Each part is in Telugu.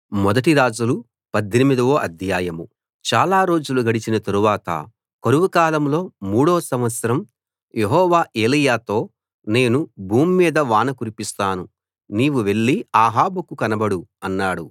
మొదటి రాజులు పద్దెనిమిదవ అధ్యాయం చాలా రోజులు గడిచిన తరువాత కరువు కాలంలో మూడో సంవత్సరం యెహోవా ఏలీయాతో నేను భూమి మీద వాన కురిపిస్తాను నీవు వెళ్లి అహాబుకు కనబడు అన్నాడు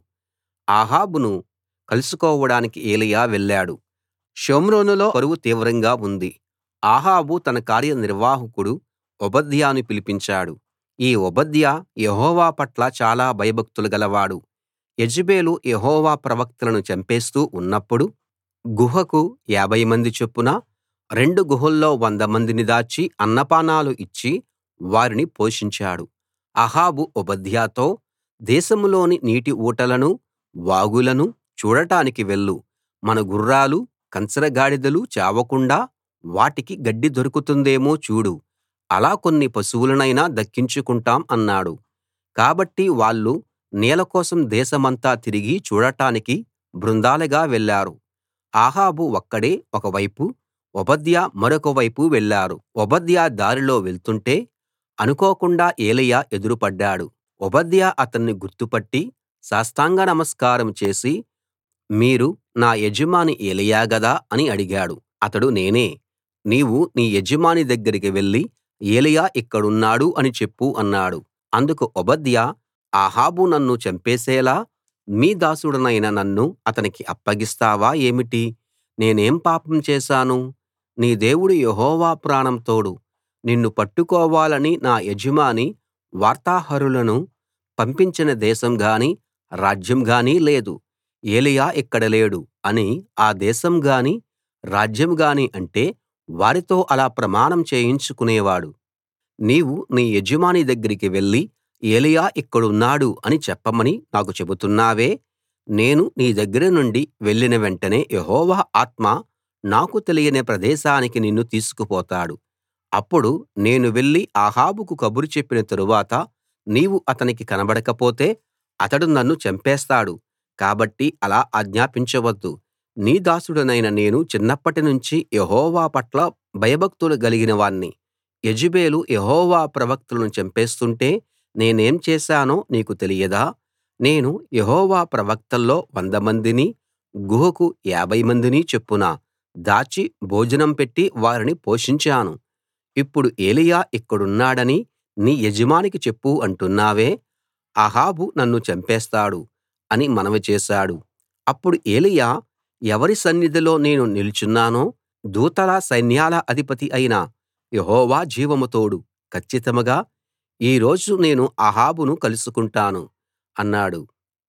అహాబును కలుసుకోవడానికి ఏలీయా వెళ్ళాడు షోమ్రోనులో కరువు తీవ్రంగా ఉంది అహాబు తన కార్యనిర్వాహకుడు ఓబద్యాను పిలిపించాడు ఈ ఓబద్యా యెహోవా పట్ల చాలా భయభక్తులు గలవాడు యెజెబెలు యెహోవా ప్రవక్తలను చంపేస్తూ ఉన్నప్పుడు గుహకు యాభై మంది చొప్పున రెండు గుహల్లో వంద మందిని దాచి అన్నపానాలు ఇచ్చి వారిని పోషించాడు అహాబు ఓబద్యాతో దేశంలోని నీటి ఊటలనూ వాగులనూ చూడటానికి వెళ్ళు మన గుర్రాలూ కంచరగాడిదలూ చావకుండా వాటికి గడ్డి దొరుకుతుందేమో చూడు అలా కొన్ని పశువులనైనా దక్కించుకుంటాం అన్నాడు కాబట్టి వాళ్ళు నీళ్ల కోసం దేశమంతా తిరిగి చూడటానికి బృందాలుగా వెళ్ళారు అహాబు ఒక్కడే ఒక వైపు ఓబద్యా మరొక వైపు వెళ్ళారు ఓబద్యా దారిలో వెళ్తుంటే అనుకోకుండా ఏలీయా ఎదురుపడ్డాడు ఓబద్యా అతన్ని గుర్తుపట్టి సాష్టాంగ నమస్కారం చేసి మీరు నా యజమాని ఏలీయా గదా అని అడిగాడు అతడు నేనే నీవు నీ యజమాని దగ్గరికి వెళ్లి ఏలీయా ఇక్కడున్నాడు అని చెప్పు అన్నాడు అందుకు ఓబద్యా అహాబు నన్ను చంపేసేలా మీ దాసుడనైన నన్ను అతనికి అప్పగిస్తావా ఏమిటి నేనేం పాపం చేశాను నీ దేవుడు యెహోవా ప్రాణం తోడు నిన్ను పట్టుకోవాలని నా యజమాని వార్తాహరులను పంపించిన దేశం గానీ రాజ్యం గానీ లేదు ఏలీయా ఇక్కడ లేడు అని ఆ దేశం గానీ రాజ్యం గానీ అంటే వారితో అలా ప్రమాణం చేయించుకునేవాడు నీవు నీ యజమాని దగ్గరికి వెళ్లి ఏలీయా ఇక్కడున్నాడు అని చెప్పమని నాకు చెబుతున్నావే నేను నీ దగ్గర నుండి వెళ్ళిన వెంటనే యెహోవా ఆత్మ నాకు తెలియని ప్రదేశానికి నిన్ను తీసుకుపోతాడు అప్పుడు నేను వెళ్లి అహాబుకు కబురు చెప్పిన తరువాత నీవు అతనికి కనబడకపోతే అతడు నన్ను చంపేస్తాడు కాబట్టి అలా ఆజ్ఞాపించవద్దు నీ దాసుడనైన నేను చిన్నప్పటినుంచి యెహోవా పట్ల భయభక్తులు గలిగిన వాణ్ణి యెజెబెలు యెహోవా ప్రవక్తలను చంపేస్తుంటే నేనేం చేశానో నీకు తెలియదా నేను యెహోవా ప్రవక్తల్లో వందమందిని గుహకు యాభై మందిని చొప్పున దాచి భోజనం పెట్టి వారిని పోషించాను ఇప్పుడు ఏలీయా ఇక్కడున్నాడని నీ యజమానికి చెప్పు అంటున్నావే అహాబు నన్ను చంపేస్తాడు అని మనవి చేశాడు అప్పుడు ఏలీయా ఎవరి సన్నిధిలో నేను నిలుచున్నానో దూతల సైన్యాల అధిపతి అయిన యెహోవా జీవం తోడు కచ్చితంగా ఈ రోజు నేను అహాబును కలుసుకుంటాను అన్నాడు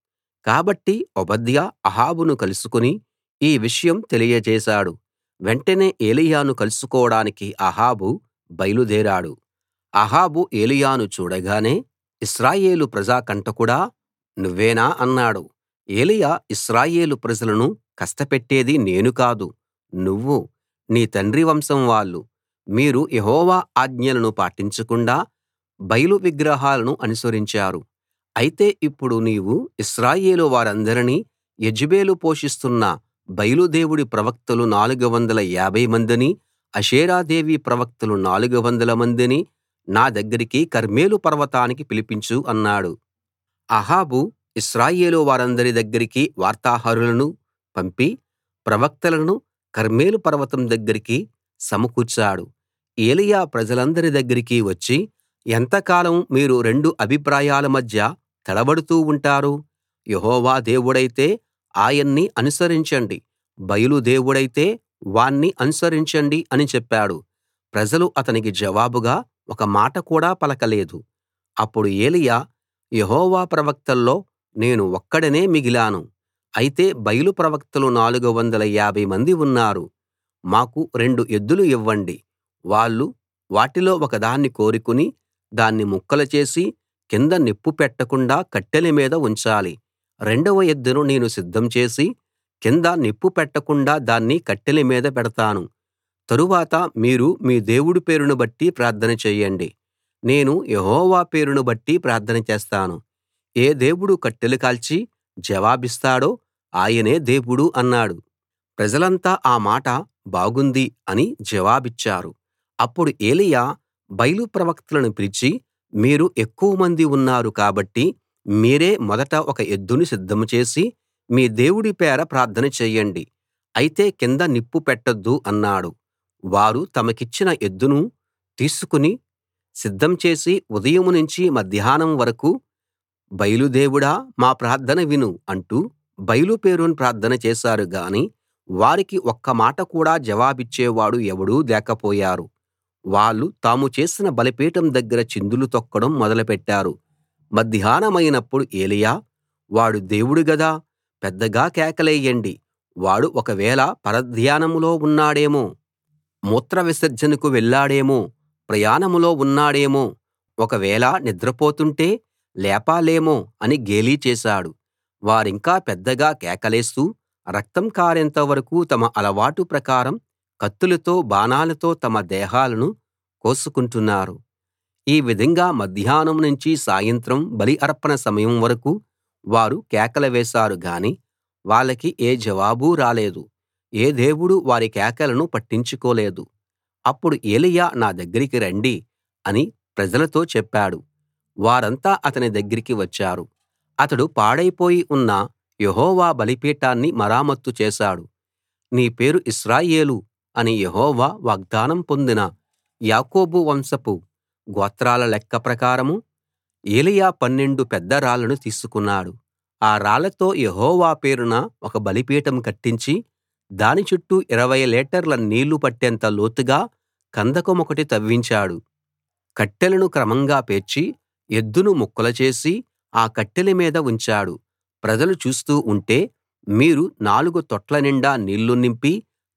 కాబట్టి ఓబద్యా అహాబును కలుసుకుని ఈ విషయం తెలియజేశాడు వెంటనే ఏలీయాను కలుసుకోడానికి అహాబు బయలుదేరాడు అహాబు ఏలీయాను చూడగానే ఇశ్రాయేలు ప్రజా కంటకుడా నువ్వేనా అన్నాడు ఏలీయా ఇశ్రాయేలు ప్రజలను కష్టపెట్టేది నేను కాదు నువ్వు నీ తండ్రి వంశం వాళ్ళు మీరు యెహోవా ఆజ్ఞలను పాటించకుండా బయలు విగ్రహాలను అనుసరించారు అయితే ఇప్పుడు నీవు ఇశ్రాయేలు వారందరినీ యెజెబెలు పోషిస్తున్న బయలు దేవుడి ప్రవక్తలు 450 మందిని అషేరాదేవి ప్రవక్తలు 400 మందిని నా దగ్గరికి కర్మెలు పర్వతానికి పిలిపించు అన్నాడు అహాబు ఇశ్రాయేలు వారందరి దగ్గరికి వార్తాహరులను పంపి ప్రవక్తలను కర్మెలు పర్వతం దగ్గరికి సమకూర్చాడు ఏలీయా ప్రజలందరి దగ్గరికి వచ్చి ఎంతకాలం మీరు రెండు అభిప్రాయాల మధ్య తడబడుతూ ఉంటారు యెహోవా దేవుడైతే ఆయన్ని అనుసరించండి బయలు దేవుడైతే వాణ్ణి అనుసరించండి అని చెప్పాడు ప్రజలు అతనికి జవాబుగా ఒక మాట కూడా పలకలేదు అప్పుడు ఏలీయా యెహోవా ప్రవక్తల్లో నేను ఒక్కడినే మిగిలాను అయితే బయలు ప్రవక్తలు 450 మంది ఉన్నారు మాకు రెండు ఎద్దులు ఇవ్వండి వాళ్ళు వాటిలో ఒకదాన్ని కోరుకుని దాన్ని ముక్కలు చేసి కింద నిప్పు పెట్టకుండా కట్టెల మీద ఉంచాలి రెండవ ఎద్దును నేను సిద్ధం చేసి కింద నిప్పు పెట్టకుండా దాన్ని కట్టెల మీద పెడతాను తరువాత మీరు మీ దేవుడి పేరును బట్టి ప్రార్థన చేయండి నేను యెహోవా పేరును బట్టి ప్రార్థన చేస్తాను ఏ దేవుడు కట్టెలు కాల్చి జవాబిస్తాడో ఆయనే దేవుడు అన్నాడు ప్రజలంతా ఆ మాట బాగుంది అని జవాబిచ్చారు అప్పుడు ఏలీయా బయలు ప్రవక్తలను పిలిచి మీరు ఎక్కువమంది ఉన్నారు కాబట్టి మీరే మొదట ఒక ఎద్దును సిద్ధం చేసి మీ దేవుడి పేర ప్రార్థన చేయండి అయితే కింద నిప్పు పెట్టొద్దు అన్నాడు వారు తమకిచ్చిన ఎద్దును తీసుకుని సిద్ధం చేసి ఉదయం నుంచి మధ్యాహ్నం వరకూ బయలు దేవుడా మా ప్రార్థన విను అంటూ బయలు పేరున ప్రార్థన చేశారు గాని వారికి ఒక్క మాట కూడా జవాబిచ్చేవాడు ఎవడూ లేకపోయారు వాళ్ళు తాము చేసిన బలిపీఠం దగ్గర చిందులు తొక్కడం మొదలుపెట్టారు మధ్యాహ్నమైనప్పుడు ఏలీయా వాడు దేవుడు గదా పెద్దగా కేకలేయండి వాడు ఒకవేళ పరధ్యానంలో ఉన్నాడేమో మూత్ర విసర్జనకు వెళ్ళాడేమో ప్రయాణంలో ఉన్నాడేమో ఒకవేళ నిద్రపోతుంటే లేపాలేమో అని గేలి చేశాడు వారింకా పెద్దగా కేకలేస్తూ రక్తం కారేంత వరకూ తమ అలవాటు ప్రకారం కత్తులతో బాణాలతో తమ దేహాలను కోసుకుంటున్నారు ఈ విధంగా మధ్యాహ్నం నుంచి సాయంత్రం బలి అర్పణ సమయం వరకూ వారు కేకలు వేశారు గాని వాళ్ళకి ఏ జవాబూ రాలేదు ఏ దేవుడూ వారి కేకలను పట్టించుకోలేదు అప్పుడు ఏలీయా నా దగ్గరికి రండి అని ప్రజలతో చెప్పాడు వారంతా అతని దగ్గరికి వచ్చారు అతడు పాడైపోయి ఉన్న యెహోవా బలిపీఠాన్ని మరామత్తు చేశాడు నీ పేరు ఇశ్రాయేలు అని యెహోవా వాగ్దానం పొందిన యాకోబు వంశపు గోత్రాల లెక్క ప్రకారం ఏలీయా పన్నెండు పెద్ద రాళ్లను తీసుకున్నాడు ఆ రాళ్లతో యెహోవా పేరున ఒక బలిపీఠం కట్టించి దాని చుట్టూ 20 లీటర్ల నీళ్లు పట్టేంత లోతుగా కందకమొకటి తవ్వించాడు కట్టెలను క్రమంగా పేర్చి ఎద్దును ముక్కలు చేసి ఆ కట్టెల మీద ఉంచాడు ప్రజలు చూస్తూ ఉంటే మీరు నాలుగు తొట్ల నిండా నీళ్లు నింపి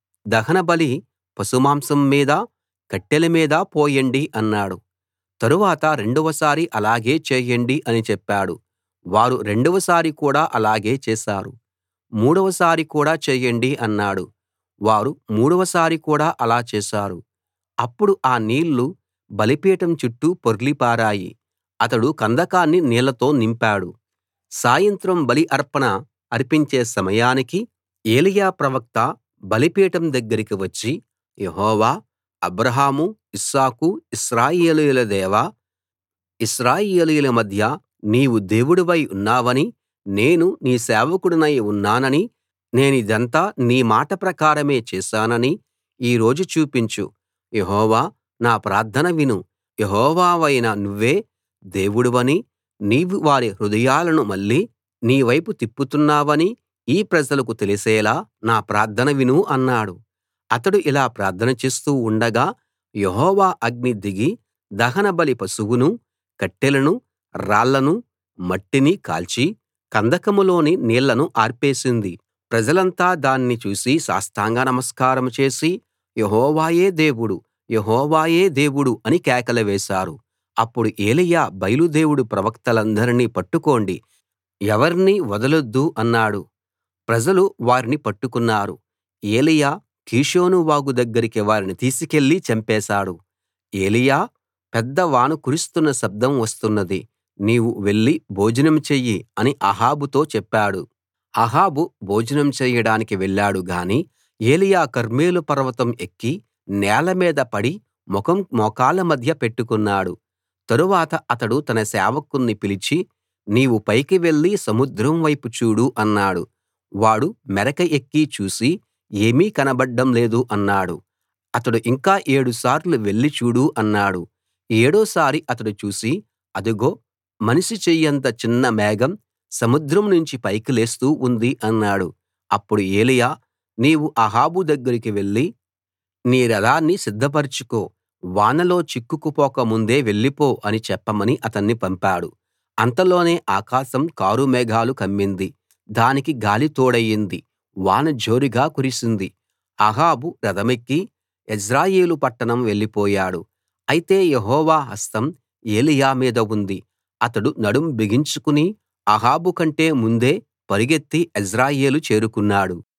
దహనబలి పశుమాంసం మీద కట్టెల మీద పోయండి అన్నాడు తరువాత రెండవసారి అలాగే చేయండి అని చెప్పాడు వారు రెండవసారి కూడా అలాగే చేశారు మూడవసారి కూడా చేయండి అన్నాడు వారు మూడవసారి కూడా అలా చేశారు అప్పుడు ఆ నీళ్లు బలిపీఠం చుట్టూ పొర్లి పారాయి అతడు కందకాన్ని నీళ్లతో నింపాడు సాయంత్రం బలి అర్పణ అర్పించే సమయానికి ఏలీయా ప్రవక్త బలిపీఠం దగ్గరికి వచ్చి యెహోవా అబ్రాహాము ఇస్సాకు ఇశ్రాయేలీయుల దేవా ఇశ్రాయేలీయుల మధ్య నీవు దేవుడివై ఉన్నావని నేను నీ సేవకుడినై ఉన్నానని నేనిదంతా నీ మాట ప్రకారమే చేశానని ఈ రోజు చూపించు యెహోవా నా ప్రార్థన విను యెహోవావైన నువ్వే దేవుడివని నీవు వారి హృదయాలను మళ్ళీ నీ వైపు తిప్పుతున్నావని ఈ ప్రజలకు తెలిసేలా నా ప్రార్థన విను అన్నాడు అతడు ఇలా ప్రార్థన చేస్తూ ఉండగా యెహోవా అగ్ని దిగి దహనబలి పశువును కట్టెలను రాళ్లను మట్టిని కాల్చి కందకంలోని నీళ్లను ఆర్పేసింది ప్రజలంతా దాన్ని చూసి సాష్టాంగ నమస్కారం చేసి యెహోవాయే దేవుడు యెహోవాయే దేవుడు అని కేకలు వేశారు అప్పుడు ఏలీయా బయలు దేవుడి ప్రవక్తలందరినీ పట్టుకోండి ఎవర్నీ వదలొద్దు అన్నాడు ప్రజలు వారిని పట్టుకున్నారు ఏలీయా కీషోను వాగు దగ్గరికి వారిని తీసుకెళ్లి చంపేశాడు ఏలీయా పెద్ద వాన కురుస్తున్న శబ్దం వస్తున్నది నీవు వెళ్లి భోజనం చెయ్యి అని అహాబుతో చెప్పాడు అహాబు భోజనం చేయడానికి వెళ్ళాడు గాని ఏలీయా కర్మెలు పర్వతం ఎక్కి నేల మీద పడి ముఖం మోకాళ్ళ మధ్య పెట్టుకున్నాడు తరువాత అతడు తన సేవకుణ్ణి పిలిచి నీవు పైకి వెళ్లి సముద్రం వైపు చూడు అన్నాడు వాడు మెరక ఎక్కి చూసి ఏమీ కనబడ్డం లేదు అన్నాడు అతడు ఇంకా ఏడు సార్లు వెళ్లి చూడు అన్నాడు ఏడోసారి అతడు చూసి అదిగో మనిషి చెయ్యంత చిన్న మేఘం సముద్రం నుంచి పైకి లేస్తూ ఉంది అన్నాడు అప్పుడు ఏలీయా నీవు అహాబు దగ్గరికి వెళ్లి నీ రథాన్ని సిద్ధపరచుకో వానలో చిక్కుకుపోక ముందే వెళ్ళిపో అని చెప్పమని అతన్ని పంపాడు అంతలోనే ఆకాశం కారుమేఘాలు కమ్మింది దానికి గాలి తోడయింది వాన జోరుగా కురిసింది అహాబు రథమెక్కి యెజ్రెయేలు పట్టణం వెళ్ళిపోయాడు అయితే యెహోవా హస్తం ఏలీయా మీద ఉంది అతడు నడుం బిగించుకుని అహాబు కంటే ముందే పరుగెత్తి యెజ్రెయేలు చేరుకున్నాడు